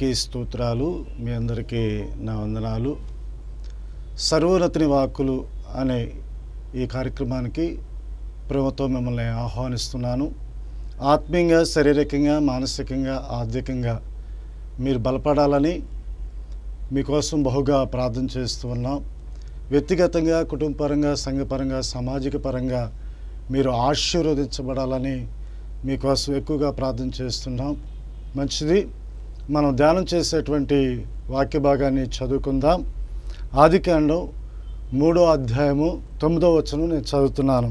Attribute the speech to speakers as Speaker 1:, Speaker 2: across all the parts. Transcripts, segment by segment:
Speaker 1: దేవునికి స్తోత్రాలు మీ అందరికీ నా వందనాలు సర్వోన్నతిని వాక్కులు అనే ఈ కార్యక్రమానికి ప్రేమతో మిమ్మల్ని ఆహ్వానిస్తున్నాను ఆత్మీయంగా శారీరకంగా మానసికంగా ఆర్థికంగా మీరు బలపడాలని మీకోసం బహుగా ప్రార్థన చేస్తూ ఉన్నాం వ్యక్తిగతంగా కుటుంబపరంగా సంఘపరంగా సామాజిక పరంగా మీరు ఆశీర్వదించబడాలని మీకోసం ఎక్కువగా ప్రార్థన చేస్తున్నాం మంచిది మనం ధ్యానం చేసేటువంటి వాక్య భాగాన్ని చదువుకుందాం ఆదికాండం మూడో అధ్యాయము తొమ్మిదో వచనం నేను చదువుతున్నాను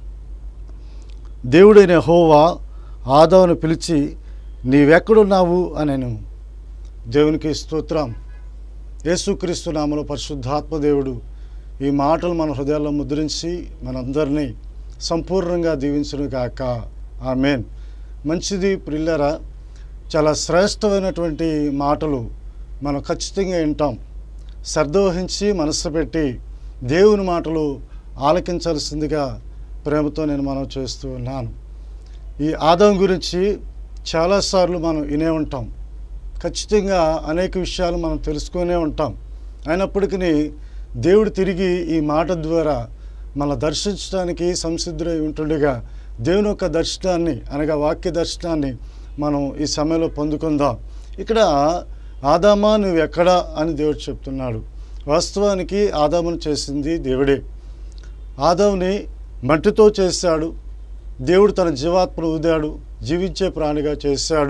Speaker 1: దేవుడైన హోవా ఆదావును పిలిచి నీవెక్కడున్నావు అనెను దేవునికి స్తోత్రం యేసుక్రీస్తు నామలో పరిశుద్ధాత్మ దేవుడు ఈ మాటలు మన హృదయాల్లో ముద్రించి మనందరినీ సంపూర్ణంగా దీవించును కాక ఆమెన్ మంచిది ప్రిల్లరా చాలా శ్రేష్టమైనటువంటి మాటలు మనం ఖచ్చితంగా వింటాం శ్రద్ధ వహించి మనస్సు పెట్టి దేవుని మాటలు ఆలకించాల్సిందిగా ప్రేమతో నేను మనం చేస్తూ ఉన్నాను ఈ ఆదాం గురించి చాలాసార్లు మనం వినే ఉంటాం ఖచ్చితంగా అనేక విషయాలు మనం తెలుసుకునే ఉంటాం అయినప్పటికీ దేవుడు తిరిగి ఈ మాట ద్వారా మన దర్శించడానికి సంసిద్ధుడై ఉంటుండగా దేవుని యొక్క దర్శనాన్ని అనగా వాక్య దర్శనాన్ని మనం ఈ సమయంలో పొందుకుందాం ఇక్కడ ఆదామా నువ్వు ఎక్కడా అని దేవుడు చెప్తున్నాడు వాస్తవానికి ఆదామును చేసింది దేవుడే ఆదాముని మట్టితో చేశాడు దేవుడు తన జీవాత్మను ఊదాడు జీవించే ప్రాణిగా చేశాడు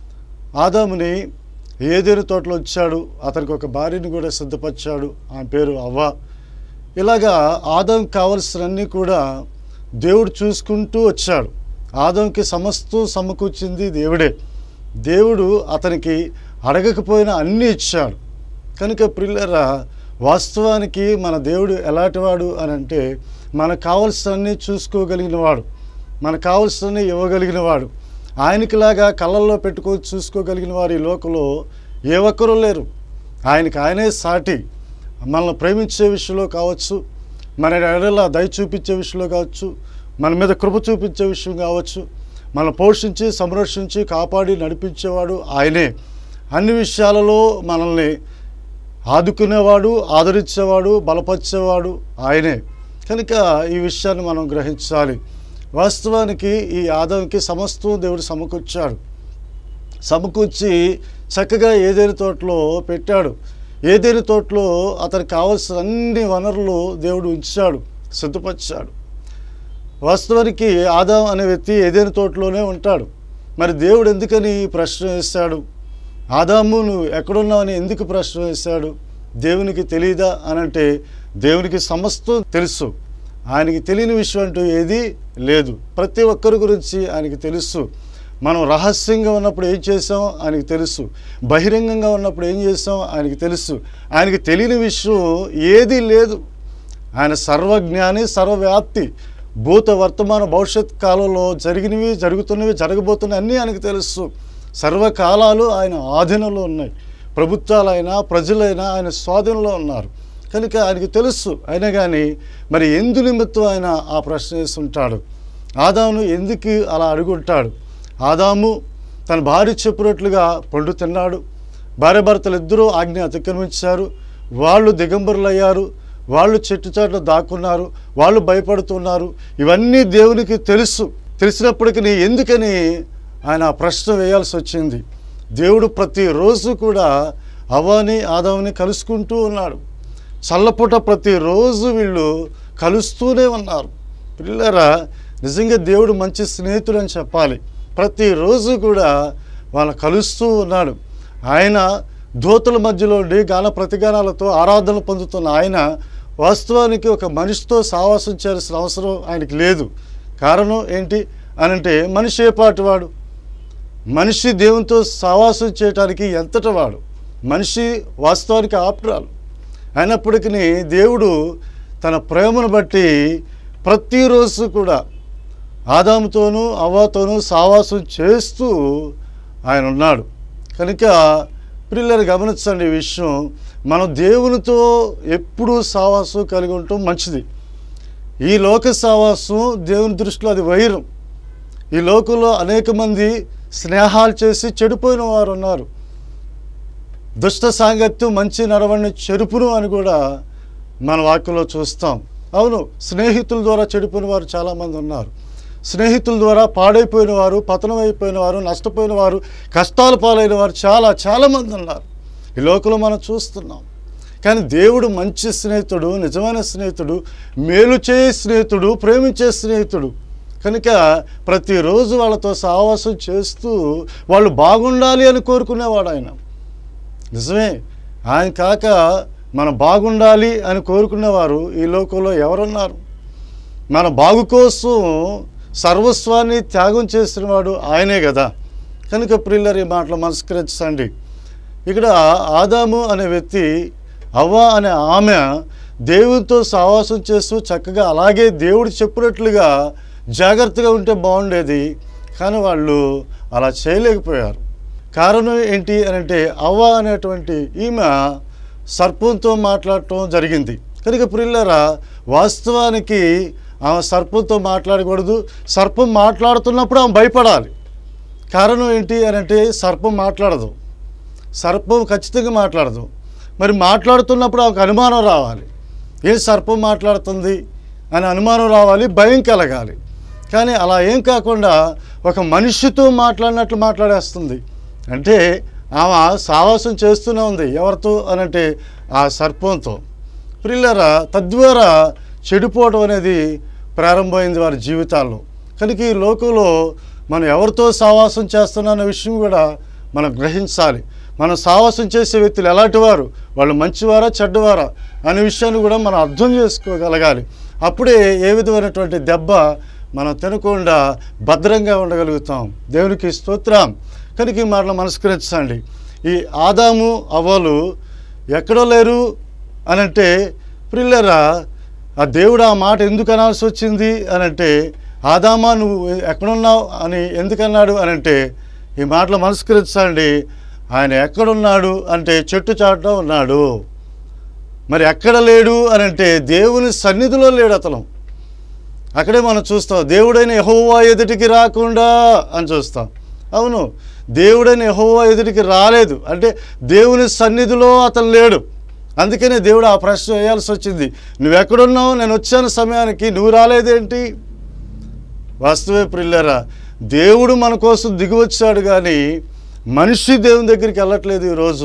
Speaker 1: ఆదాముని ఏదేను తోటలో వచ్చాడు అతనికి ఒక భార్యని కూడా సిద్ధపరిచాడు ఆమె పేరు అవ్వ ఇలాగా ఆదాం కావలసినన్నీ కూడా దేవుడు చూసుకుంటూ వచ్చాడు ఆదంకి సమస్తం సమకూర్చింది దేవుడే దేవుడు అతనికి అడగకపోయినా అన్నీ ఇచ్చాడు కనుక ప్రిల్లరా వాస్తవానికి మన దేవుడు ఎలాంటివాడు అని అంటే మనకు కావలసినన్ని చూసుకోగలిగిన వాడు మనకు కావలసినన్ని ఇవ్వగలిగిన వాడు ఆయనకిలాగా కళ్ళల్లో పెట్టుకొని చూసుకోగలిగిన వారు ఈ లోకంలో ఏ ఒక్కరూ లేరు ఆయనకి ఆయనే సాటి మనల్ని ప్రేమించే విషయంలో కావచ్చు మన ఎడల దయ చూపించే విషయంలో కావచ్చు మన మీద కృప చూపించే విషయం కావచ్చు మనం పోషించి సంరక్షించి కాపాడి నడిపించేవాడు ఆయనే అన్ని విషయాలలో మనల్ని ఆదుకునేవాడు ఆదరించేవాడు బలపరిచేవాడు ఆయనే కనుక ఈ విషయాన్ని మనం గ్రహించాలి వాస్తవానికి ఈ ఆదంకి సమస్తం దేవుడు సమకూర్చాడు సమకూర్చి చక్కగా ఏదేని తోటలో పెట్టాడు ఏదేని తోటలో అతనికి కావలసిన అన్ని వనరులు దేవుడు ఉంచాడు సిద్ధపరిచాడు వాస్తవానికి ఆదాం అనే వ్యక్తి ఏదేని తోటలోనే ఉంటాడు మరి దేవుడు ఎందుకని ఈ ప్రశ్న వేశాడు ఆదాము నువ్వు ఎక్కడున్నావని ఎందుకు ప్రశ్న వేశాడు దేవునికి తెలియదా అని అంటే దేవునికి సమస్తం తెలుసు ఆయనకి తెలియని విషయం అంటూ ఏదీ లేదు ప్రతి ఒక్కరి గురించి ఆయనకి తెలుసు మనం రహస్యంగా ఉన్నప్పుడు ఏం చేసాం ఆయనకి తెలుసు బహిరంగంగా ఉన్నప్పుడు ఏం చేసాం ఆయనకి తెలుసు ఆయనకి తెలియని విషయం ఏదీ లేదు ఆయన సర్వజ్ఞాని సర్వవ్యాప్తి భూత వర్తమాన భవిష్యత్ కాలంలో జరిగినవి జరుగుతున్నవి జరగబోతున్నవి అన్నీ ఆయనకు తెలుసు సర్వకాలాలు ఆయన ఆధీనంలో ఉన్నాయి ప్రభుత్వాలైనా ప్రజలైనా ఆయన స్వాధీనంలో ఉన్నారు కనుక ఆయనకి తెలుసు అయినా కానీ మరి ఎందు నిమిత్తం ఆయన ఆ ప్రశ్న వేస్తుంటాడు ఆదామును ఎందుకు అలా అడుగుంటాడు ఆదాము తన భార్య చెప్పినట్లుగా పండు తిన్నాడు భార్య భర్తలు ఇద్దరూ ఆజ్ఞ అతిక్రమించారు వాళ్ళు దిగంబరులయ్యారు వాళ్ళు చెట్టు చాట్ల దాక్కున్నారు వాళ్ళు భయపడుతున్నారు ఇవన్నీ దేవునికి తెలుసు తెలిసినప్పటికీ ఎందుకని ఆయన ఆ ప్రశ్న వేయాల్సి వచ్చింది దేవుడు ప్రతిరోజు కూడా అవ్వని ఆదాముని కలుసుకుంటూ ఉన్నాడు చల్లపూట ప్రతిరోజు వీళ్ళు కలుస్తూనే ఉన్నారు పిల్లరా నిజంగా దేవుడు మంచి స్నేహితుడు అని చెప్పాలి ప్రతిరోజు కూడా వాళ్ళ కలుస్తూ ఉన్నాడు ఆయన దోతుల మధ్యలో ఉండి గాన ప్రతిగానాలతో ఆరాధనలు పొందుతున్న ఆయన వాస్తవానికి ఒక మనిషితో సావాసం చేయాల్సిన అవసరం ఆయనకి లేదు కారణం ఏంటి అని అంటే మనిషి ఏ పాటి వాడు మనిషి దేవునితో సావాసం చేయటానికి ఎంతటి వాడు మనిషి వాస్తవానికి ఆప్రాలు అయినప్పటికీ దేవుడు తన ప్రేమను బట్టి ప్రతిరోజు కూడా ఆదాముతోనూ అవ్వతోనూ సావాసం చేస్తూ ఆయన ఉన్నాడు కనుక పిల్లలు గమనించండి ఈ విషయం మనం దేవునితో ఎప్పుడూ సావాసం కలిగి ఉండటం మంచిది ఈ లోక సావాసం దేవుని దృష్టిలో అది వైరం ఈ లోకంలో అనేక మంది స్నేహాలు చేసి చెడిపోయిన వారు ఉన్నారు దుష్ట సాంగత్యం మంచి నడవడిని చెరుపును అని కూడా మన వాక్యంలో చూస్తాం అవును స్నేహితుల ద్వారా చెడిపోయిన వారు చాలామంది ఉన్నారు స్నేహితుల ద్వారా పాడైపోయిన వారు పతనం అయిపోయిన వారు నష్టపోయిన వారు కష్టాల పాలైన వారు చాలా చాలామంది ఉన్నారు ఈ లోకంలో మనం చూస్తున్నాం కానీ దేవుడు మంచి స్నేహితుడు నిజమైన స్నేహితుడు మేలు చేయ స్నేహితుడు ప్రేమించే స్నేహితుడు కనుక ప్రతిరోజు వాళ్ళతో సహవాసం చేస్తూ వాళ్ళు బాగుండాలి అని కోరుకునేవాడు ఆయన నిజమే ఆయన కాక మనం బాగుండాలి అని కోరుకునేవారు ఈ లోకంలో ఎవరున్నారు మన బాగు కోసం సర్వస్వాన్ని త్యాగం చేసిన వాడు ఆయనే కదా కనుక ప్రిల్లర్ ఈ మాటలు మనస్కరించండి ఇక్కడ ఆదాము అనే వ్యక్తి అవ్వ అనే ఆమె దేవునితో సహవాసం చేస్తూ చక్కగా అలాగే దేవుడు చెప్పినట్లుగా జాగ్రత్తగా ఉంటే బాగుండేది కానీ వాళ్ళు అలా చేయలేకపోయారు కారణం ఏంటి అని అంటే అవ్వ అనేటువంటి ఈమె సర్పంతో మాట్లాడటం జరిగింది కనుక ప్రిల్లరా వాస్తవానికి ఆమె సర్పంతో మాట్లాడకూడదు సర్పం మాట్లాడుతున్నప్పుడు ఆమె భయపడాలి కారణం ఏంటి అని అంటే సర్పం మాట్లాడదు సర్పం ఖచ్చితంగా మాట్లాడదు మరి మాట్లాడుతున్నప్పుడు ఆమెకు అనుమానం రావాలి ఏ సర్పం మాట్లాడుతుంది అని అనుమానం రావాలి భయం కలగాలి కానీ అలా ఏం కాకుండా ఒక మనిషితో మాట్లాడినట్లు మాట్లాడేస్తుంది అంటే ఆమె సావాసం చేస్తూనే ఉంది ఎవరితో అనంటే ఆ సర్పంతో ప్రిల్లరా తద్వారా చెడిపోవడం అనేది ప్రారంభమైంది వారి జీవితాల్లో కనుక ఈ లోకంలో మనం ఎవరితో సావాసం చేస్తున్న విషయం కూడా మనం గ్రహించాలి మనం సావాసం చేసే వ్యక్తులు ఎలాంటి వారు వాళ్ళు మంచివారా చెడ్డవారా అనే విషయాన్ని కూడా మనం అర్థం చేసుకోగలగాలి అప్పుడే ఏ విధమైనటువంటి దెబ్బ మనం తినకుండా భద్రంగా ఉండగలుగుతాం దేవునికి స్తోత్రం కనుక ఈ మాటలు మనస్కరించండి ఈ ఆదాము అవ్వలు ఎక్కడో లేరు అని అంటే ప్రిల్లరా ఆ దేవుడు ఆ మాట ఎందుకు అనాల్సి వచ్చింది అని అంటే ఆదామా నువ్వు ఎక్కడున్నావు అని ఎందుకన్నాడు అని అంటే ఈ మాటలు మనస్కరించండి ఆయన ఎక్కడున్నాడు అంటే చెట్టు చాటులో ఉన్నాడు మరి ఎక్కడ లేడు అని అంటే దేవుని సన్నిధిలో లేడు అతను అక్కడే మనం చూస్తాం దేవుడైన యహోవా ఎదుటికి రాకుండా అని చూస్తాం అవును దేవుడైన యహోవా ఎదుటికి రాలేదు అంటే దేవుని సన్నిధిలో అతను లేడు అందుకనే దేవుడు ఆ ప్రశ్న వేయాల్సి వచ్చింది నువ్వు ఎక్కడున్నావు నేను వచ్చాను సమయానికి నువ్వు రాలేదేంటి వాస్తవే ప్రిల్లరా దేవుడు మన కోసం దిగివచ్చాడు కానీ మనిషి దేవుని దగ్గరికి వెళ్ళట్లేదు ఈరోజు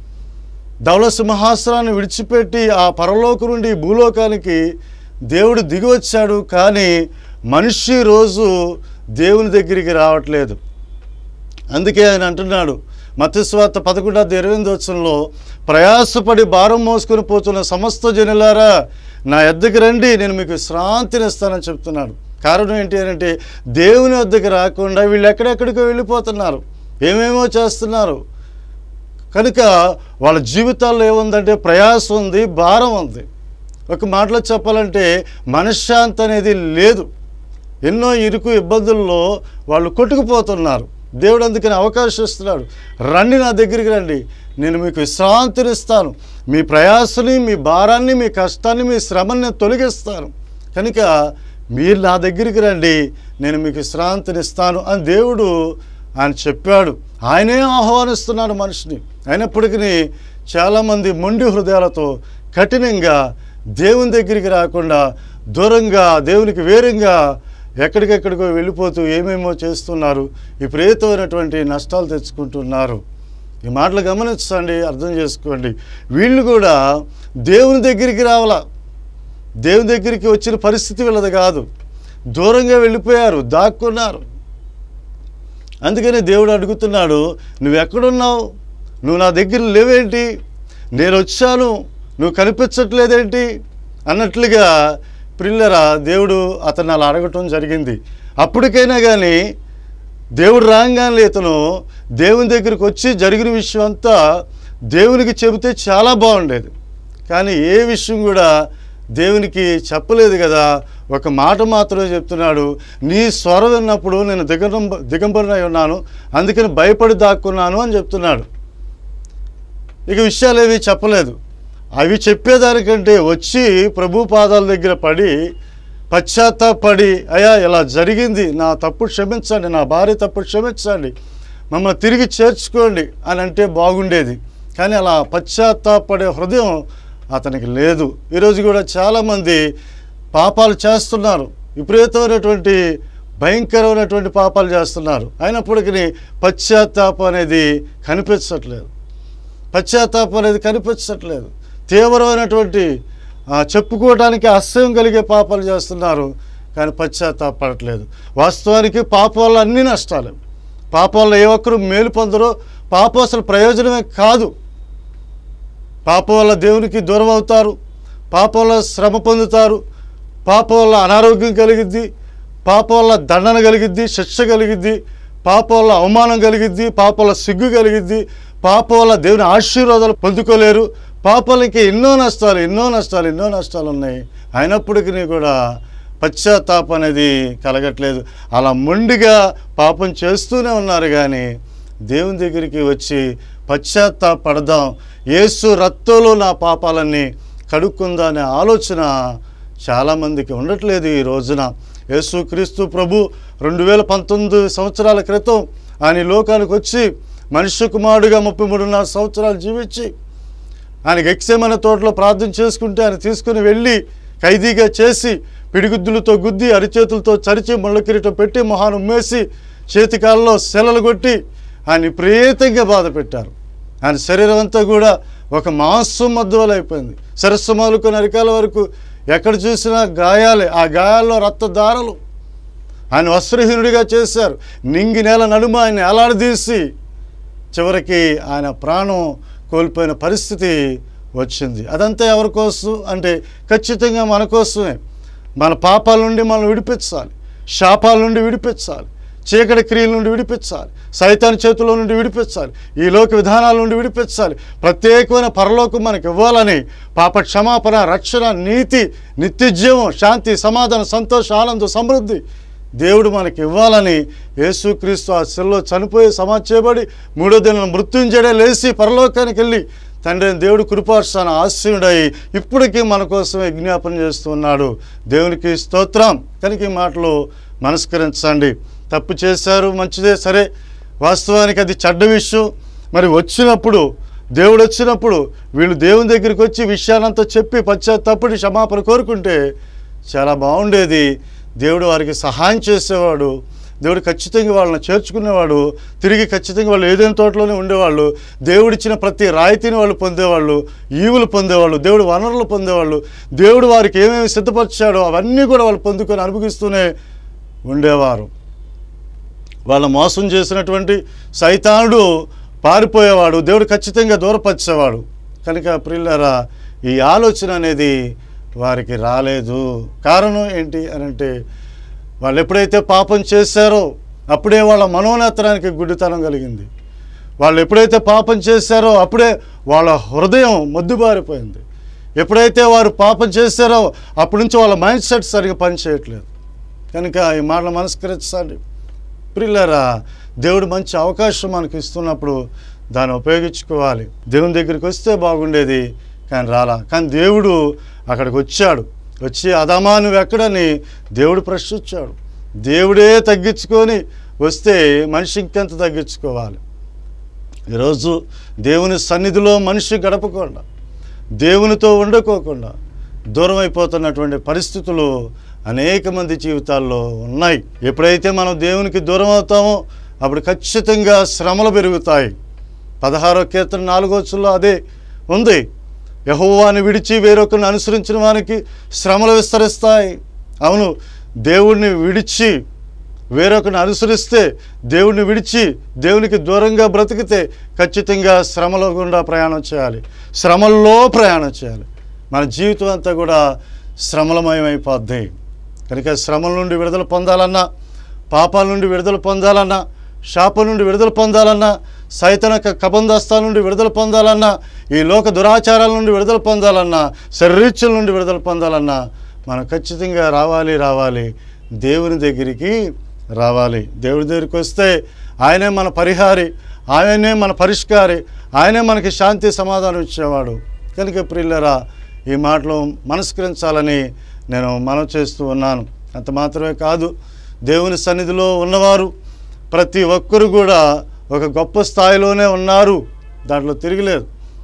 Speaker 1: ధవళ సింహాసనాన్ని విడిచిపెట్టి ఆ పరలోకం నుండి ఈ భూలోకానికి దేవుడు దిగివచ్చాడు కానీ మనిషి రోజు దేవుని దగ్గరికి రావట్లేదు అందుకే ఆయన అంటున్నాడు మత్స్వార్త పదకొండవ ఇరవై వచ్చంలో ప్రయాసపడి భారం మోసుకొని పోతున్న సమస్త జనులారా నా ఎద్దకు రండి నేను మీకు విశ్రాంతిని ఇస్తానని చెప్తున్నాడు కారణం ఏంటి అని అంటే దేవుని వద్దకు రాకుండా వీళ్ళు ఎక్కడెక్కడికో వెళ్ళిపోతున్నారు ఏమేమో చేస్తున్నారు కనుక వాళ్ళ జీవితాల్లో ఏముందంటే ప్రయాసం ఉంది భారం ఉంది ఒక మాటలో చెప్పాలంటే మనశ్శాంతి అనేది లేదు ఎన్నో ఇరుకు ఇబ్బందుల్లో వాళ్ళు కొట్టుకుపోతున్నారు దేవుడు అందుకని అవకాశం ఇస్తున్నాడు రండి నా దగ్గరికి రండి నేను మీకు విశ్రాంతిని ఇస్తాను మీ ప్రయాసని మీ భారాన్ని మీ కష్టాన్ని మీ శ్రమని నేను తొలగిస్తాను కనుక మీరు నా దగ్గరికి రండి నేను మీకు విశ్రాంతిని ఇస్తాను అని దేవుడు ఆయన చెప్పాడు ఆయనే ఆహ్వానిస్తున్నాడు మనిషిని అయినప్పటికీ చాలామంది మొండి హృదయాలతో కఠినంగా దేవుని దగ్గరికి రాకుండా దూరంగా దేవునికి వేరంగా ఎక్కడికెక్కడికో వెళ్ళిపోతూ ఏమేమో చేస్తున్నారు విపరీతమైనటువంటి నష్టాలు తెచ్చుకుంటున్నారు ఈ మాటలు గమనించండి అర్థం చేసుకోండి వీళ్ళు కూడా దేవుని దగ్గరికి రావాల దేవుని దగ్గరికి వచ్చిన పరిస్థితి వీళ్ళది కాదు దూరంగా వెళ్ళిపోయారు దాక్కున్నారు అందుకని దేవుడు అడుగుతున్నాడు నువ్వు ఎక్కడున్నావు నువ్వు నా దగ్గర లేవేంటి నేను వచ్చాను నువ్వు కనిపించట్లేదేంటి అన్నట్లుగా ప్రిల్లరా దేవుడు అతను అలా అడగటం జరిగింది అప్పటికైనా కానీ దేవుడు రాగానే ఇతను దేవుని దగ్గరికి వచ్చి జరిగిన విషయం అంతా దేవునికి చెబితే చాలా బాగుండేది కానీ ఏ విషయం కూడా దేవునికి చెప్పలేదు కదా ఒక మాట మాత్రమే చెప్తున్నాడు నీ స్వరం విన్నప్పుడు నేను దిగంబ దిగంబరనై ఉన్నాను అందుకని భయపడి దాక్కున్నాను అని చెప్తున్నాడు ఇక విషయాలు ఏమీ చెప్పలేదు అవి చెప్పేదానికంటే వచ్చి ప్రభు పాదాల దగ్గర పడి పశ్చాత్తాపడి అయ్యా ఇలా జరిగింది నా తప్పు క్షమించండి నా భార్య తప్పు క్షమించండి మమ్మల్ని తిరిగి చేర్చుకోండి అని అంటే బాగుండేది కానీ అలా పశ్చాత్తాపడే హృదయం అతనికి లేదు ఈరోజు కూడా చాలామంది పాపాలు చేస్తున్నారు విపరీతమైనటువంటి భయంకరమైనటువంటి పాపాలు చేస్తున్నారు అయినప్పటికీ పశ్చాత్తాపం అనేది కనిపించట్లేదు పశ్చాత్తాపం అనేది కనిపించట్లేదు తీవ్రమైనటువంటి ఆ, చెప్పుకోవడానికి అసహ్యం కలిగే పాపాలు చేస్తున్నారు కానీ పశ్చాత్తాపడట్లేదు వాస్తవానికి పాపం వల్ల అన్ని నష్టాలు పాపం వల్ల ఏ ఒక్కరు మేలు పొందరో పాపం అసలు ప్రయోజనమే కాదు పాపం వల్ల దేవునికి దూరం అవుతారు పాపం వల్ల శ్రమ పొందుతారు పాపం వల్ల అనారోగ్యం కలిగిద్ది పాపం వల్ల దండన కలిగిద్ది శిక్ష కలిగిద్ది పాపం వల్ల అవమానం కలిగిద్ది పాపం వల్ల సిగ్గు కలిగిద్ది పాపం వల్ల దేవుని ఆశీర్వాదాలు పొందుకోలేరు పాపం వల్ల ఇంకా ఎన్నో నష్టాలు ఎన్నో నష్టాలు ఎన్నో నష్టాలు ఉన్నాయి అయినప్పటికీ కూడా పశ్చాత్తాపం అనేది కలగట్లేదు అలా మొండిగా పాపం చేస్తూనే ఉన్నారు కానీ దేవుని దగ్గరికి వచ్చి పశ్చాత్తాపడదాం యేసు రక్తంలో నా పాపాలన్నీ కడుక్కుందా అనే ఆలోచన చాలామందికి ఉండట్లేదు ఈ రోజున యేసు క్రీస్తు ప్రభు రెండు వేల పంతొమ్మిది సంవత్సరాల క్రితం ఆయన ఈ లోకానికి వచ్చి మనుష్య కుమారుడిగా ముప్పై మూడున్నర సంవత్సరాలు జీవించి ఆయన గెక్సేమన తోటలో ప్రార్థన చేసుకుంటే ఆయన తీసుకుని వెళ్ళి ఖైదీగా చేసి పిడిగుద్దులతో గుద్ది అరిచేతులతో చరిచి ముళ్ళ కిరీటం పెట్టి మొహాన్ని ఉమ్మేసి చేతికాలలో సెలలు కొట్టి ఆయన విపరీతంగా బాధ పెట్టారు ఆయన శరీరం అంతా కూడా ఒక మాంసం మధ్యలో అయిపోయింది శిరస్సు మొదలుకొని అరికాల వరకు ఎక్కడ చూసినా గాయాలే ఆ గాయాల్లో రక్తధారలు ఆయన వస్త్రహీనుడిగా చేశారు నింగి నేల నడుమ ఆయన ఎలాడదీసి చివరికి ఆయన ప్రాణం కోల్పోయిన పరిస్థితి వచ్చింది అదంతా ఎవరి కోసం అంటే ఖచ్చితంగా మన కోసమే మన పాపాల నుండి మనం విడిపించాలి శాపాల నుండి విడిపించాలి చీకటి క్రియల నుండి విడిపించాలి సైతాన్ చేతుల నుండి విడిపించాలి ఈ లోక విధానాల నుండి విడిపించాలి ప్రత్యేకమైన పరలోకం మనకి ఇవ్వాలని పాప క్షమాపణ రక్షణ నీతి నిత్యజీవం శాంతి సమాధానం సంతోషం ఆనందం సమృద్ధి దేవుడు మనకి ఇవ్వాలని యేసుక్రీస్తు ఆ శిల్లో చనిపోయి సమాధి చేయబడి మూడో దిన మృత్యుంజడే లేచి పరలోకానికి వెళ్ళి తండ్రి అయిన దేవుడు కృపార్శాన ఆశయుడై ఇప్పటికీ మన కోసం విజ్ఞాపన చేస్తున్నాడు దేవునికి స్తోత్రం కనుక ఈ మాటలు మనస్కరించండి తప్పు చేశారు మంచిదే సరే వాస్తవానికి అది చెడ్డ విషయం మరి వచ్చినప్పుడు దేవుడు వచ్చినప్పుడు వీళ్ళు దేవుని దగ్గరికి వచ్చి విషయాలంతా చెప్పి పశ్చాత్తప్పుడు క్షమాపణ కోరుకుంటే చాలా బాగుండేది దేవుడు వారికి సహాయం చేసేవాడు దేవుడు ఖచ్చితంగా వాళ్ళని చేర్చుకునేవాడు తిరిగి ఖచ్చితంగా వాళ్ళు ఏదైనా తోటలోనే ఉండేవాళ్ళు దేవుడిచ్చిన ప్రతి రాయితీని వాళ్ళు పొందేవాళ్ళు ఈవులు పొందేవాళ్ళు దేవుడు వనరులు పొందేవాళ్ళు దేవుడు వారికి ఏమేమి సిద్ధపరిచాడో అవన్నీ కూడా వాళ్ళు పొందుకొని అనుభవిస్తూనే ఉండేవారు వాళ్ళ మోసం చేసినటువంటి సైతానుడు పారిపోయేవాడు దేవుడు ఖచ్చితంగా దూరపరిచేవాడు కనుక ప్రిల్లరా ఈ ఆలోచన అనేది వారికి రాలేదు కారణం ఏంటి అని అంటే వాళ్ళు ఎప్పుడైతే పాపం చేశారో అప్పుడే వాళ్ళ మనోనేత్రానికి గుడ్డితనం కలిగింది వాళ్ళు ఎప్పుడైతే పాపం చేశారో అప్పుడే వాళ్ళ హృదయం మొద్దుబారిపోయింది ఎప్పుడైతే వారు పాపం చేశారో అప్పటి నుంచి వాళ్ళ మైండ్ సెట్ సరిగా పనిచేయట్లేదు కనుక ఈ మాటలు మనస్కరించండి ప్రిల్లరా దేవుడు మంచి అవకాశం మనకు ఇస్తున్నప్పుడు దాన్ని ఉపయోగించుకోవాలి దేవుని దగ్గరికి వస్తే బాగుండేది కానీ రాలా కానీ దేవుడు అక్కడికి వచ్చాడు వచ్చి అదమా నువ్వు ఎక్కడని దేవుడు ప్రశ్నించాడు దేవుడే తగ్గించుకొని వస్తే మనిషి ఇంకెంత తగ్గించుకోవాలి ఈరోజు దేవుని సన్నిధిలో మనిషి గడపకుండా దేవునితో ఉండకోకుండా దూరం అయిపోతున్నటువంటి పరిస్థితులు అనేక మంది జీవితాల్లో ఉన్నాయి ఎప్పుడైతే మనం దేవునికి దూరం అవుతామో అప్పుడు ఖచ్చితంగా శ్రమలు పెరుగుతాయి పదహారో కీర్తన నాలుగో చుల్లో అదే ఉంది యహోవాని విడిచి వేరొకరిని అనుసరించిన వానికి శ్రమలు విస్తరిస్తాయి అవును దేవుడిని విడిచి వేరొకరిని అనుసరిస్తే దేవుడిని విడిచి దేవునికి దూరంగా బ్రతికితే ఖచ్చితంగా శ్రమలో గుండా ప్రయాణం చేయాలి శ్రమల్లో ప్రయాణం చేయాలి మన జీవితం అంతా కూడా శ్రమలమయమైపోద్ది కనుక శ్రమల నుండి విడుదల పొందాలన్నా పాపాల నుండి విడుదల పొందాలన్నా శాపం నుండి విడుదల పొందాలన్నా సైతన కబందస్తాల నుండి విడుదల పొందాలన్నా ఈ లోక దురాచారాల నుండి విడుదల పొందాలన్నా శరీరీచ్ఛల నుండి విడుదల పొందాలన్నా మనం ఖచ్చితంగా రావాలి రావాలి దేవుని దగ్గరికి రావాలి దేవుడి దగ్గరికి వస్తే ఆయనే మన పరిహారి ఆయనే మన పరిష్కారి ఆయనే మనకి శాంతి సమాధానం ఇచ్చేవాడు కనుక ప్రిల్లరా ఈ మాటలు మనస్కరించాలని నేను మనం చేస్తూ ఉన్నాను అంత మాత్రమే కాదు దేవుని సన్నిధిలో ఉన్నవారు ప్రతి ఒక్కరు కూడా ఒక గొప్ప స్థాయిలోనే ఉన్నారు దాంట్లో తిరగలేదు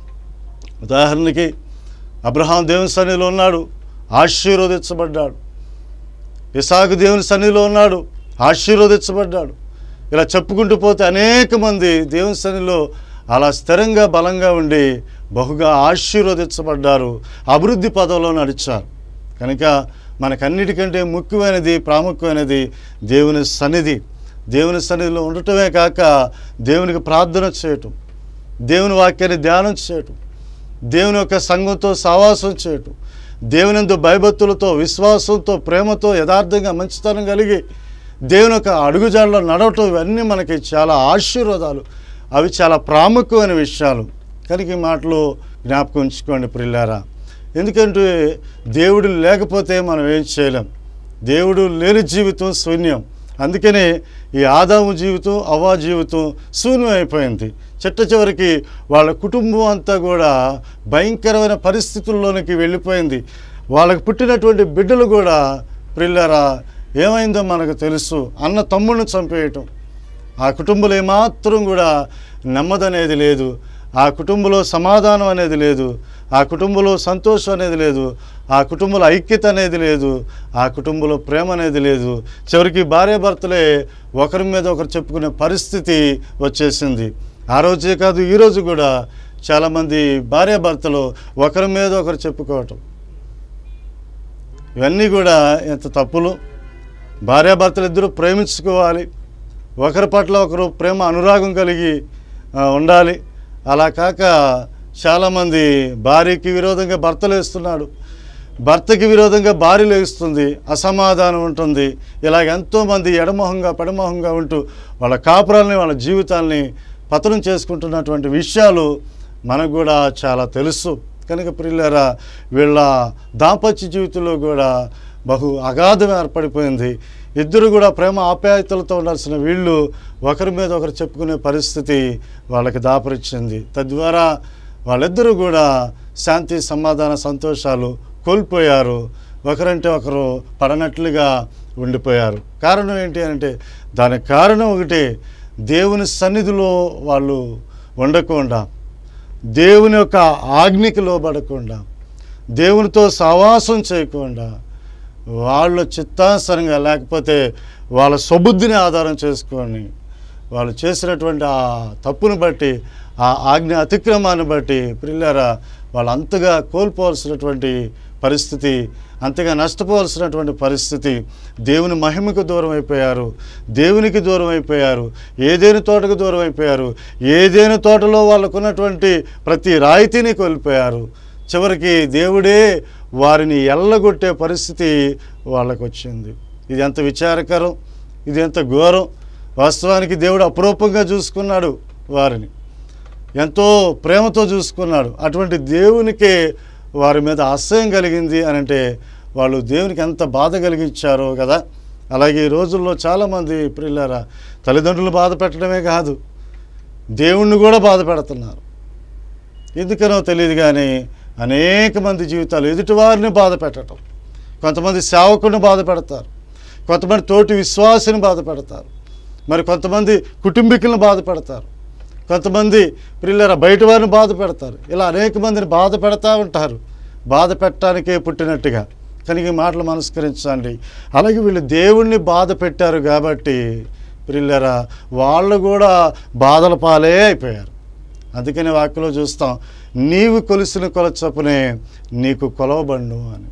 Speaker 1: ఉదాహరణకి అబ్రహాం దేవుని సన్నిధిలో ఉన్నాడు ఆశీర్వదించబడ్డాడు ఇసాకు దేవుని సన్నిధిలో ఉన్నాడు ఆశీర్వదించబడ్డాడు ఇలా చెప్పుకుంటూ పోతే అనేక మంది దేవుని సన్నిధిలో అలా స్థిరంగా బలంగా ఉండి బహుగా ఆశీర్వదించబడ్డారు అభివృద్ధి పదంలో నడిచారు కనుక మనకన్నిటికంటే ముఖ్యమైనది ప్రాముఖ్యమైనది దేవుని సన్నిధి దేవుని సన్నిధిలో ఉండటమే కాక దేవునికి ప్రార్థన చేయటం దేవుని వాక్యాన్ని ధ్యానం చేయటం దేవుని యొక్క సంఘంతో సావాసం చేయటం దేవుని ఎందు భయభక్తులతో విశ్వాసంతో ప్రేమతో యథార్థంగా మంచితనం కలిగి దేవుని యొక్క అడుగుజాడలో నడవటం ఇవన్నీ మనకి చాలా ఆశీర్వాదాలు అవి చాలా ప్రాముఖ్యమైన విషయాలు కనుక ఈ మాటలు జ్ఞాపకం ఉంచుకోండి ప్రిల్లారా ఎందుకంటే దేవుడు లేకపోతే మనం ఏం చేయలేం దేవుడు లేని జీవితం శూన్యం అందుకనే ఈ ఆదాము జీవితం అవ్వా జీవితం శూన్యం అయిపోయింది చిట్ట చివరికి వాళ్ళ కుటుంబం అంతా కూడా భయంకరమైన పరిస్థితుల్లోనికి వెళ్ళిపోయింది వాళ్ళకి పుట్టినటువంటి బిడ్డలు కూడా ప్రిల్లరా ఏమైందో మనకు తెలుసు అన్న తమ్ముడిని చంపేయటం ఆ కుటుంబంలో ఏమాత్రం కూడా నెమ్మదనేది లేదు ఆ కుటుంబంలో సమాధానం అనేది లేదు ఆ కుటుంబంలో సంతోషం అనేది లేదు ఆ కుటుంబంలో ఐక్యత అనేది లేదు ఆ కుటుంబంలో ప్రేమ అనేది లేదు చివరికి భార్యాభర్తలే ఒకరి మీద ఒకరు చెప్పుకునే పరిస్థితి వచ్చేసింది ఆ రోజే కాదు ఈ రోజు కూడా చాలామంది భార్యాభర్తలు ఒకరి మీద ఒకరు చెప్పుకోవటం ఇవన్నీ కూడా ఎంత తప్పులు భార్యాభర్తలు ఇద్దరు ప్రేమించుకోవాలి ఒకరి పట్ల ఒకరు ప్రేమ అనురాగం కలిగి ఆ, ఉండాలి అలా కాక చాలామంది భార్యకి విరోధంగా భర్తలు వేస్తున్నాడు భర్తకి విరోధంగా భార్య లేస్తుంది అసమాధానం ఉంటుంది ఇలాగ ఎంతోమంది ఎడమొహంగా పెడమొహంగా ఉంటూ వాళ్ళ కాపురాలని వాళ్ళ జీవితాల్ని పతనం చేసుకుంటున్నటువంటి విషయాలు మనకు కూడా చాలా తెలుసు కనుక ప్రియులారా వీళ్ళ దాంపత్య జీవితంలో కూడా బహు అగాధం ఏర్పడిపోయింది ఇద్దరు కూడా ప్రేమ ఆప్యాయతలతో ఉండాల్సిన వీళ్ళు ఒకరి మీద ఒకరు చెప్పుకునే పరిస్థితి వాళ్ళకి దాపరిచ్చింది తద్వారా వాళ్ళిద్దరూ కూడా శాంతి సమాధాన సంతోషాలు కోల్పోయారు ఒకరంటే ఒకరు పడనట్లుగా ఉండిపోయారు కారణం ఏంటి అంటే దానికి కారణం ఒకటి దేవుని సన్నిధిలో వాళ్ళు ఉండకుండా దేవుని యొక్క ఆజ్ఞకి లోబడకుండా దేవునితో సహవాసం చేయకుండా వాళ్ళ చిత్తానుసరంగా లేకపోతే వాళ్ళ సబుద్ధిని ఆధారం చేసుకొని వాళ్ళు చేసినటువంటి ఆ తప్పును బట్టి ఆ ఆజ్ఞ అతిక్రమాన్ని బట్టి పిల్లరా వాళ్ళు అంతగా కోల్పోవలసినటువంటి పరిస్థితి అంతగా నష్టపోవలసినటువంటి పరిస్థితి దేవుని మహిమకు దూరం అయిపోయారు దేవునికి దూరం అయిపోయారు ఏదేని తోటకు దూరం అయిపోయారు ఏదేని తోటలో వాళ్ళకున్నటువంటి ప్రతి రాయితీని కోల్పోయారు చివరికి దేవుడే వారిని ఎల్లగొట్టే పరిస్థితి వాళ్ళకు వచ్చింది ఇది ఎంత విచారకరం ఇది ఎంత ఘోరం వాస్తవానికి దేవుడు అపురూపంగా చూసుకున్నాడు వారిని ఎంతో ప్రేమతో చూసుకున్నాడు అటువంటి దేవునికే వారి మీద అసహ్యం కలిగింది అని అంటే వాళ్ళు దేవునికి ఎంత బాధ కలిగించారో కదా అలాగే ఈ రోజుల్లో చాలామంది ప్రియులారా తల్లిదండ్రులు బాధ పెట్టడమే కాదు దేవుణ్ణి కూడా బాధ పెడుతున్నారు ఎందుకనో తెలియదు కానీ అనేక మంది జీవితాలు ఎదుటివారిని బాధ పెట్టడం కొంతమంది సేవకుడిని బాధ పెడతారు కొంతమంది తోటి విశ్వాసిని బాధ పెడతారు మరి కొంతమంది కుటుంబీకులను బాధ పెడతారు కొంతమంది పిల్లల బయట వారిని బాధ పెడతారు ఇలా అనేక మందిని బాధ పెడతా ఉంటారు బాధ పెట్టడానికే పుట్టినట్టుగా కనుక ఈ మాటలు మనస్కరించండి అలాగే వీళ్ళు దేవుణ్ణి బాధ పెట్టారు కాబట్టి పిల్లరా వాళ్ళు కూడా బాధల పాలే అయిపోయారు అందుకని వాక్యలో చూస్తాం నీవు కొలిసిన కొల చొప్పునే నీకు కొలవబండు అని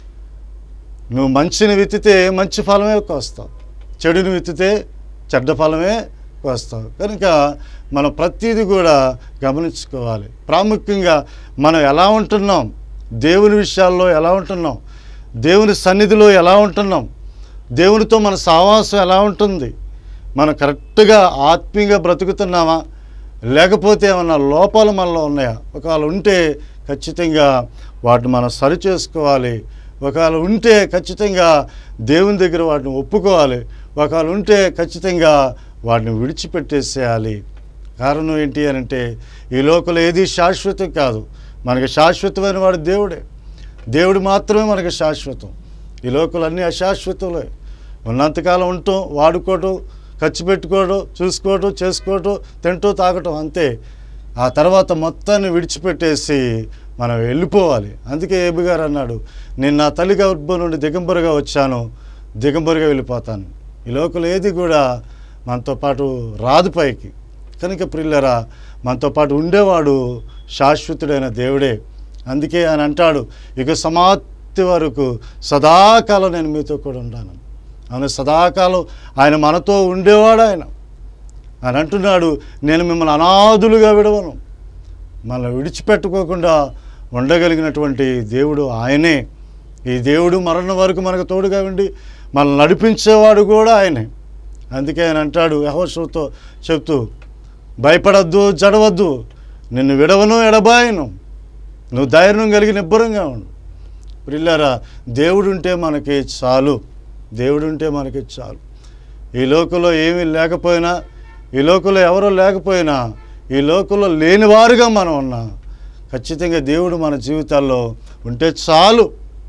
Speaker 1: నువ్వు మంచిని విత్తితే మంచి ఫలమే కోస్తావు చెడుని విత్తితే చెడ్డ ఫలమే కోస్తావు కనుక మనం ప్రతిదీ కూడా గమనించుకోవాలి ప్రాముఖ్యంగా మనం ఎలా ఉంటున్నాం దేవుని విషయాల్లో ఎలా ఉంటున్నాం దేవుని సన్నిధిలో ఎలా ఉంటున్నాం దేవునితో మన సావాసం ఎలా ఉంటుంది మనం కరెక్ట్గా ఆత్మీయంగా బ్రతుకుతున్నామా లేకపోతే ఏమన్నా లోపాలు మనలో ఉన్నాయా ఒకవేళ ఉంటే ఖచ్చితంగా వాటిని మనం సరి చేసుకోవాలి ఒకవేళ ఉంటే ఖచ్చితంగా దేవుని దగ్గర వాటిని ఒప్పుకోవాలి ఒకవేళ ఉంటే ఖచ్చితంగా వాటిని విడిచిపెట్టేసేయాలి కారణం ఏంటి అని అంటే ఈ లోకంలో ఏది శాశ్వతం కాదు మనకి శాశ్వతమైన వాడు దేవుడే దేవుడు మాత్రమే మనకి శాశ్వతం ఈ లోకంలో అన్నీ అశాశ్వతంలే ఉన్నంతకాలం ఉండటం వాడుకోవటం ఖర్చు పెట్టుకోవడం చూసుకోవటం చేసుకోవటం తింటూ తాగటం అంతే ఆ తర్వాత మొత్తాన్ని విడిచిపెట్టేసి మనం వెళ్ళిపోవాలి అందుకే ఏబి గారు అన్నాడు నేను నా తల్లి గర్భం నుండి దిగంబరుగా వచ్చాను దిగంబరుగా వెళ్ళిపోతాను ఈ లోకల్ ఏది కూడా మనతో పాటు రాదు పైకి కనుక ప్రిల్లరా మనతో పాటు ఉండేవాడు శాశ్వతుడైన దేవుడే అందుకే ఆయన అంటాడు ఇక సమాప్తి వరకు సదాకాలం నేను మీతో కూడా ఉన్నాను ఆయన సదాకాలం ఆయన మనతో ఉండేవాడు ఆయన ఆయన అంటున్నాడు నేను మిమ్మల్ని అనాథులుగా విడవను మనల్ని విడిచిపెట్టుకోకుండా ఉండగలిగినటువంటి దేవుడు ఆయనే ఈ దేవుడు మరణం వరకు మనకు తోడుగా ఉండి మనల్ని నడిపించేవాడు కూడా ఆయనే అందుకే ఆయన అంటాడు యహోషుతో చెప్తూ భయపడద్దు జడవద్దు నిన్ను విడవను ఎడబాయను నువ్వు ధైర్యం కలిగి నిబ్బరంగా ఉండు ప్రిల్లారా దేవుడుంటే మనకి చాలు దేవుడుంటే మనకి చాలు ఈ లోకంలో ఏమీ లేకపోయినా ఈ లోకంలో ఎవరో లేకపోయినా ఈ లోకంలో లేనివారుగా మనం ఉన్నా ఖచ్చితంగా దేవుడు మన జీవితాల్లో ఉంటే చాలు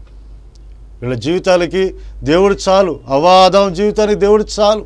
Speaker 1: వీళ్ళ జీవితాలకి దేవుడు చాలు అవాదం జీవితానికి దేవుడు చాలు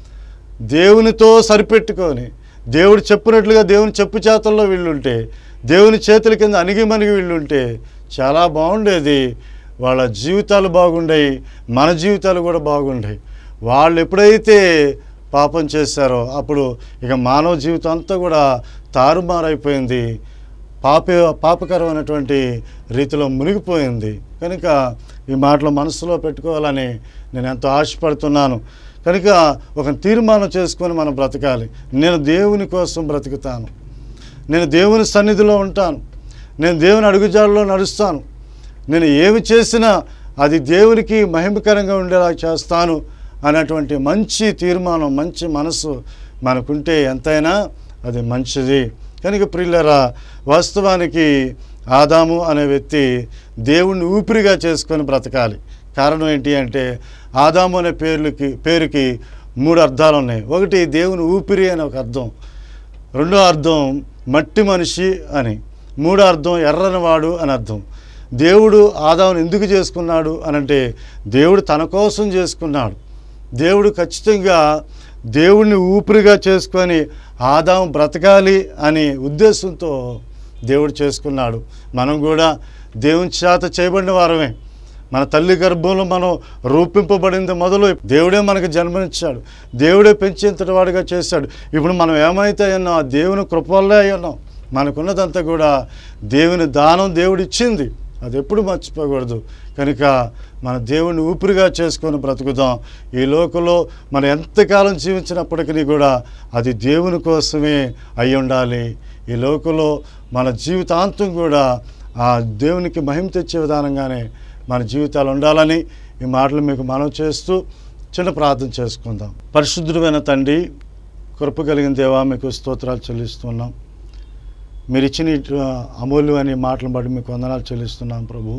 Speaker 1: దేవునితో సరిపెట్టుకొని దేవుడు చెప్పినట్లుగా దేవుని చెప్పు చేతల్లో వీళ్ళుంటే దేవుని చేతుల కింద అణిగి మణిగి వీళ్ళుంటే చాలా బాగుండేది వాళ్ళ జీవితాలు బాగుండేవి మన జీవితాలు కూడా బాగుండేవి వాళ్ళు ఎప్పుడైతే పాపం చేశారో అప్పుడు ఇక మానవ జీవితం అంతా కూడా తారుమారైపోయింది పాప పాపకరమైనటువంటి రీతిలో మునిగిపోయింది కనుక ఈ మాటలు మనసులో పెట్టుకోవాలని నేను ఎంతో ఆశపడుతున్నాను కనుక ఒక తీర్మానం చేసుకొని మనం బ్రతకాలి నేను దేవుని కోసం బ్రతుకుతాను నేను దేవుని సన్నిధిలో ఉంటాను నేను దేవుని అడుగుజాడలో నడుస్తాను నేను ఏమి చేసినా అది దేవునికి మహిమకరంగా ఉండేలా చేస్తాను అనేటువంటి మంచి తీర్మానం మంచి మనసు మనకుంటే ఎంతైనా అది మంచిది కనుక ప్రిల్లరా వాస్తవానికి ఆదాము అనే వ్యక్తి దేవుణ్ణి ఊపిరిగా చేసుకొని బ్రతకాలి కారణం ఏంటి అంటే ఆదాము అనే పేర్లకి పేరుకి మూడు అర్థాలు ఉన్నాయి ఒకటి దేవుని ఊపిరి అని ఒక అర్థం రెండో అర్థం మట్టి మనిషి అని మూడో అర్థం ఎర్రనివాడు అని అర్థం దేవుడు ఆదామును ఎందుకు చేసుకున్నాడు అనంటే దేవుడు తన కోసం చేసుకున్నాడు దేవుడు ఖచ్చితంగా దేవుణ్ణి ఊపిరిగా చేసుకొని ఆదాము బ్రతకాలి అనే ఉద్దేశంతో దేవుడు చేసుకున్నాడు మనం కూడా దేవుని చేత చేయబడిన వారమే మన తల్లి గర్భంలో మనం రూపింపబడింది మొదలు దేవుడే మనకు జన్మనిచ్చాడు దేవుడే పెంచేంతటి వాడిగా చేశాడు ఇప్పుడు మనం ఏమైతే ఉన్నాం ఆ దేవుని కృపల్లే అయి ఉన్నాం మనకున్నదంతా కూడా దేవుని దానం దేవుడు ఇచ్చింది అది ఎప్పుడు మర్చిపోకూడదు కనుక మన దేవుని ఊపిరిగా చేసుకొని బ్రతుకుదాం ఈ లోకంలో మనం ఎంతకాలం జీవించినప్పటికీ కూడా అది దేవుని కోసమే అయి ఉండాలి ఈ లోకంలో మన జీవితాంతం కూడా ఆ దేవునికి మహిమ తెచ్చే విధానంగానే మన జీవితాలు ఉండాలని ఈ మాటలు మీకు మనవి చేస్తూ చిన్న ప్రార్థన చేసుకుందాం పరిశుద్ధుడైన తండ్రి కృప కలిగిన దేవా మీకు స్తోత్రాలు చెల్లిస్తున్నాం మీరు ఇచ్చిన ఈ, ఆ, అమూల్యమైన ఈ మాటలను బట్టి మీకు వందనాలు చెల్లిస్తున్నాం ప్రభు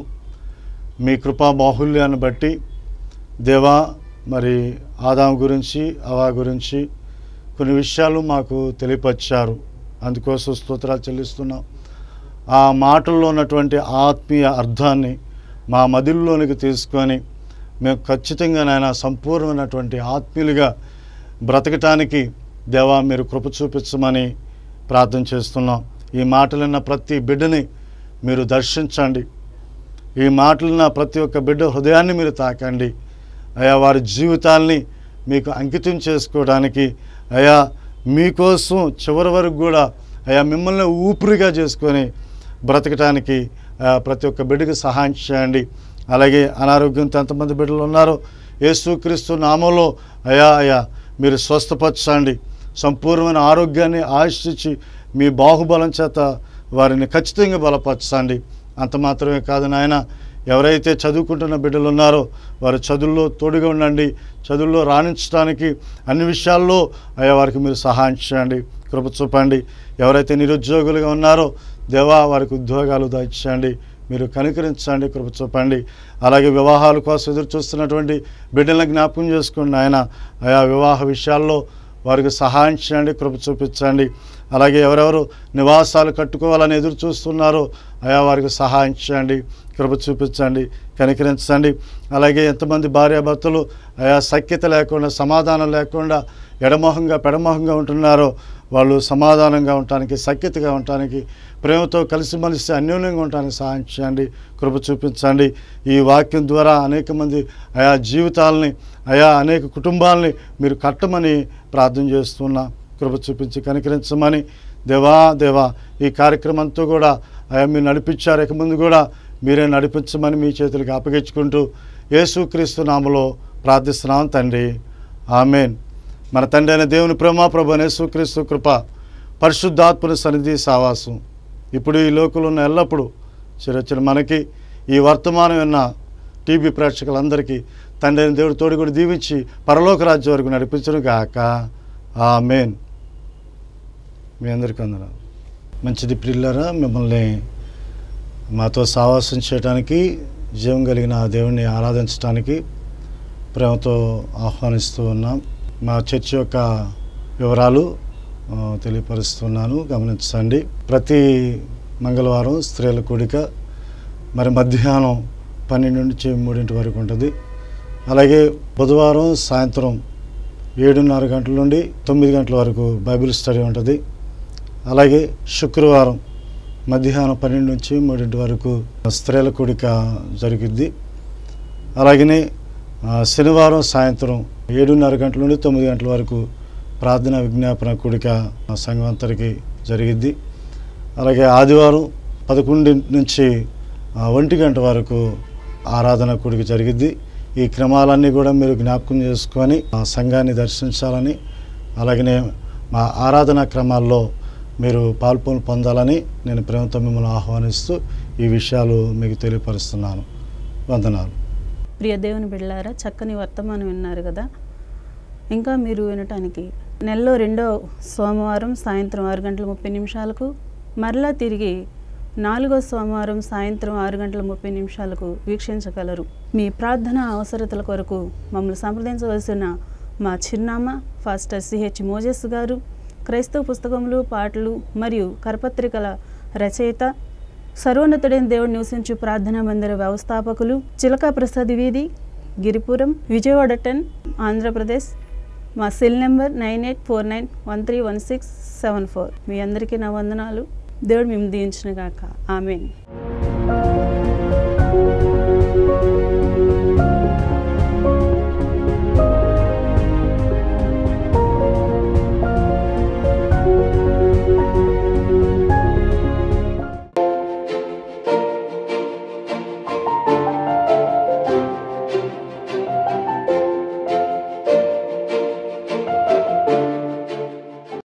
Speaker 1: మీ కృపా బాహుల్యాన్ని బట్టి దేవా మరి ఆదాం గురించి అవా గురించి కొన్ని విషయాలు మాకు తెలియపరిచారు అందుకోసం స్తోత్రాలు చెల్లిస్తున్నాం ఆ మాటల్లో ఉన్నటువంటి ఆత్మీయ అర్థాన్ని మా మదిల్లోనికి తీసుకొని మేము ఖచ్చితంగా నాయన సంపూర్ణమైనటువంటి ఆత్మీయులుగా బ్రతకటానికి దేవా మీరు కృప చూపించమని ప్రార్థన చేస్తున్నాం ఈ మాటలున్న ప్రతి బిడ్డని మీరు దర్శించండి ఈ మాటలున్న ప్రతి ఒక్క బిడ్డ హృదయాన్ని మీరు తాకండి అయా వారి జీవితాల్ని మీకు అంకితం చేసుకోవడానికి అయా మీకోసం చివరి వరకు కూడా అయా మిమ్మల్ని ఊపిరిగా చేసుకొని బ్రతకటానికి ఆ, ప్రతి ఒక్క బిడ్డకి సహాయం చేయండి అలాగే అనారోగ్యంతో ఎంతమంది బిడ్డలు ఉన్నారో యేసుక్రీస్తు నామంలో అయా అయా మీరు స్వస్థపరచండి సంపూర్ణమైన ఆరోగ్యాన్ని ఆశించి మీ బాహుబలం చేత వారిని ఖచ్చితంగా బలపరచండి అంత మాత్రమే కాదు నాయన ఎవరైతే చదువుకుంటున్న బిడ్డలు ఉన్నారో వారు చదువుల్లో తోడుగా ఉండండి చదువుల్లో రాణించడానికి అన్ని విషయాల్లో అయ్యా వారికి మీరు సహాయం చేయండి కృప చూపండి ఎవరైతే నిరుద్యోగులుగా ఉన్నారో దేవా వారికి ఉద్యోగాలు దయచేయండి మీరు కనికరించండి కృప చూపండి అలాగే వివాహాల కోసం ఎదురు చూస్తున్నటువంటి బిడ్డలను జ్ఞాపకం చేసుకోండి ఆయన ఆయా వివాహ విషయాల్లో వారికి సహాయం చేయండి కృప చూపించండి అలాగే ఎవరెవరు నివాసాలు కట్టుకోవాలని ఎదురు చూస్తున్నారో ఆయా వారికి సహాయం చేయండి కృప చూపించండి కనికరించండి అలాగే ఎంతమంది భార్యాభర్తలు ఆయా సఖ్యత లేకుండా సమాధానం లేకుండా ఎడమోహంగా పెడమోహంగా ఉంటున్నారో వాళ్ళు సమాధానంగా ఉండటానికి సఖ్యతగా ఉండటానికి ప్రేమతో కలిసిమెలిసి అన్యోన్యంగా ఉండటానికి సహాయం చేయండి కృప చూపించండి ఈ వాక్యం ద్వారా అనేక మంది ఆయా జీవితాలని ఆయా అనేక కుటుంబాలని మీరు కట్టమని ప్రార్థన చేస్తున్నా కృప చూపించి కనికరించమని దేవా దేవా ఈ కార్యక్రమంతో కూడా ఆయా మీరు నడిపించారు ఇక ముందు కూడా మీరే నడిపించమని మీ చేతులకు అప్పగించుకుంటూ యేసుక్రీస్తు నామలో ప్రార్థిస్తున్నాం తండ్రి ఆమెన్ మన తండ్రి అయిన దేవుని ప్రేమ ప్రభు అయిన యేసుక్రీస్తు కృప పరిశుద్ధాత్మని సన్నిధి సావాసం ఇప్పుడు ఈ లోకంలో ఉన్న ఎల్లప్పుడూ చిరొచ్చిన మనకి ఈ వర్తమానం విన్న టీవీ ప్రేక్షకులందరికీ తండ్రి అయిన దేవుడు తోడు కూడా దీవించి పరలోక రాజ్యం వరకు నడిపించను గాక ఆమెన్ మీ అందరికీ వందనాలు మంచిది ప్రిల్లరా మిమ్మల్ని మాతో సావాసం చేయడానికి జీవం కలిగిన ఆ దేవుణ్ణి ఆరాధించడానికి ప్రేమతో ఆహ్వానిస్తూ ఉన్నాం మా చర్చి యొక్క వివరాలు ఆ, తెలియపరుస్తున్నాను గమనించండి ప్రతి మంగళవారం స్త్రీల కూడిక మరి మధ్యాహ్నం పన్నెండు నుంచి మూడింటి వరకు ఉంటుంది అలాగే బుధవారం సాయంత్రం ఏడున్నర గంటల నుండి తొమ్మిది గంటల వరకు బైబిల్ స్టడీ ఉంటుంది అలాగే శుక్రవారం మధ్యాహ్నం పన్నెండు నుంచి మూడింటి వరకు స్త్రీల కూడిక జరిగిద్ది అలాగనే ఆ, శనివారం సాయంత్రం ఏడున్నర గంటల నుండి తొమ్మిది గంటల వరకు ప్రార్థన విజ్ఞాపన కూడిక ఆ సంఘం అంతరికి జరిగిద్ది అలాగే ఆదివారం పదకొండు నుంచి ఆ, ఒంటి గంట వరకు ఆరాధన కూడిక జరిగిద్ది ఈ క్రమాలన్నీ కూడా మీరు జ్ఞాపకం చేసుకొని ఆ సంఘాన్ని దర్శించాలని అలాగనే మా ఆరాధనా క్రమాల్లో మీరు పాల్పొలు పొందాలని నేను ప్రేమతో మిమ్మల్ని ఆహ్వానిస్తూ ఈ విషయాలు మీకు తెలియపరుస్తున్నాను వందనాలు
Speaker 2: ప్రియ దేవుని బిడ్డలారా చక్కని వర్తమానం విన్నారు కదా ఇంకా మీరు వినటానికి నెలలో రెండో సోమవారం సాయంత్రం ఆరు గంటల ముప్పై నిమిషాలకు మరలా తిరిగి నాలుగో సోమవారం సాయంత్రం ఆరు గంటల ముప్పై నిమిషాలకు వీక్షించగలరు మీ ప్రార్థన అవసరతల కొరకు మమ్మల్ని సంప్రదించవలసిన మా చిరునామా ఫాస్టర్ సిహెచ్ మోజెస్ గారు క్రైస్తవ పుస్తకములు పాటలు మరియు కరపత్రికల రచయిత సర్వోన్నతుడైన దేవుడు నివసించు ప్రార్థనా మందిర వ్యవస్థాపకులు చిలకా ప్రసాద్ వీధి గిరిపురం విజయవాడ టెన్ ఆంధ్రప్రదేశ్ మా cell number nine eight four nine one three one six seven four మీ అందరికీ నా వందనాలు దేవుడు మేము దీవించిన గాక ఆమెన్